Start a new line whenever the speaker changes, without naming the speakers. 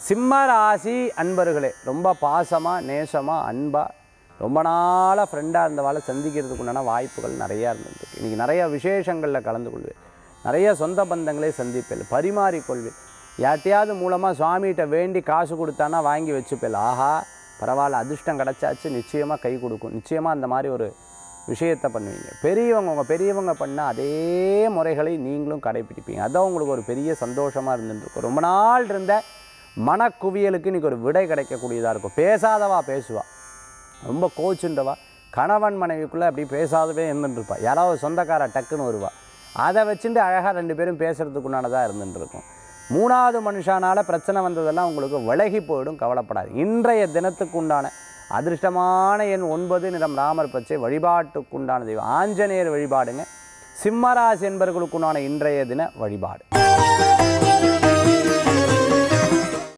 சிம்ம ராசி அன்பர்களே ரொம்ப பாசமாக நேசமாக அன்பாக ரொம்ப நாளாக ஃப்ரெண்டாக இருந்தவாளை சந்திக்கிறதுக்கு உண்டான வாய்ப்புகள் நிறையா இருந்துருக்கு இன்றைக்கி நிறைய விசேஷங்களில் கலந்து கொள்வேன் நிறைய சொந்த பந்தங்களை சந்திப்பேன் பரிமாறிக்கொள்வேன் யார்ட்டையாவது மூலமாக சுவாமிகிட்ட வேண்டி காசு கொடுத்தானா வாங்கி வச்சுப்பேன் ஆஹா பரவாயில்ல அதிர்ஷ்டம் கிடச்சாச்சு நிச்சயமாக கை கொடுக்கும் நிச்சயமாக அந்த மாதிரி ஒரு விஷயத்தை பண்ணுவீங்க பெரியவங்க உங்கள் பெரியவங்க பண்ண அதே முறைகளை நீங்களும் கடைப்பிடிப்பீங்க அதான் உங்களுக்கு ஒரு பெரிய சந்தோஷமாக இருந்துருக்கும் ரொம்ப நாள் இருந்த மனக்குவியலுக்கு இன்றைக்கி ஒரு விடை கிடைக்கக்கூடியதாக இருக்கும் பேசாதவா பேசுவா ரொம்ப கோச்சுன்றவா கணவன் மனைவிக்குள்ளே அப்படி பேசாதவே இருந்துட்டுருப்பா யாராவது சொந்தக்கார டக்குன்னு வருவா அதை வச்சுட்டு அழகாக ரெண்டு பேரும் பேசுகிறதுக்குண்டானதாக இருந்துட்டு இருக்கும் மூணாவது மனுஷானால பிரச்சனை வந்ததெல்லாம் உங்களுக்கு விலகி போயிடும் கவலைப்படாது இன்றைய தினத்துக்கு உண்டான அதிர்ஷ்டமான எண் ஒன்பது நிறம் ராமர் பச்சை வழிபாட்டுக்குண்டான தெய்வம் ஆஞ்சநேயர் வழிபாடுங்க சிம்மராசி என்பவர்களுக்குண்டான இன்றைய தின வழிபாடு